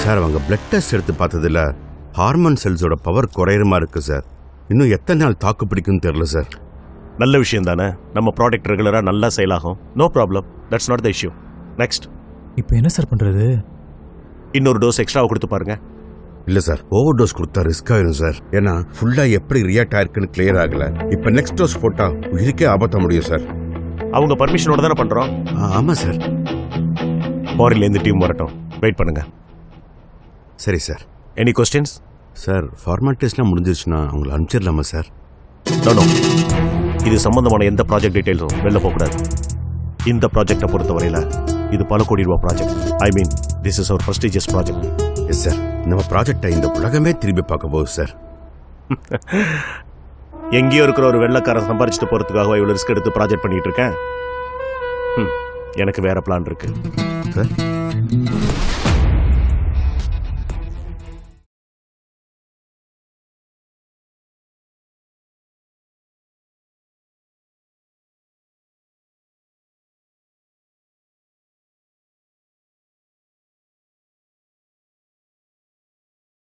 sir அவங்க blood test எடுத்து பார்த்ததுல ஹார்மோன் செல்ஸோட பவர் குறையுமா இருக்கு சார் இன்னும் எத்தனை நாள் தாக்கு பிடிக்கும்னு தெரியல சார் நல்ல விஷயம் தானே நம்ம ப்ராடக்ட் ரெகுலராக நல்லா சேல் ஆகும் no problem that's not the issue next இப்போ என்ன சார் பண்றது இன்னொரு டோஸ் எக்ஸ்ட்ராவை கொடுத்து பாருங்க இல்ல சார் ஓவர் டோஸ் கொடுத்தா ரிஸ்க் ஆயிரும் சார் ஏன்னா ஃபுல்லா எப்படி ரியாக்ட் ஆயிருக்குன்னு கிளியர் ஆகல இப்ப நெக்ஸ்ட் டோஸ் போட்டா உயிருக்கே ஆபத்த முடியும் சார் அவங்க பர்மிஷனோட தானே பண்ணுறோம் ஆ, ஆமா சார் ஃபாரின்லேருந்து டீம் வரட்டும் வெயிட் பண்ணுங்க சரி சார் எனி கொஸ்டின்ஸ் சார் ஃபார்மாலிட்டிஸ்லாம் முடிஞ்சிருச்சுன்னா அவங்கள அனுப்பிச்சிடலாமா சார் நோ நோ இது சம்பந்தமான எந்த ப்ராஜெக்ட் டீடைல்ஸும் வெளில போகக்கூடாது இந்த ப்ராஜெக்டை பொறுத்தவரையில் இது பல கோடி ரூபா project I mean this is our prestigious project yes sir நம்ம ப்ராஜெக்டை இந்த உலகமே திரும்பி பார்க்க போகுது சார் எங்கேயோ இருக்கிற ஒரு வெள்ளக்காரன் சம்பாரிச்சுட்டு போகிறதுக்காக இவ்வளோ ரிஸ்க் எடுத்து ப்ராஜெக்ட் பண்ணிட்டு இருக்கேன் ம், எனக்கு வேற பிளான் இருக்கு சார்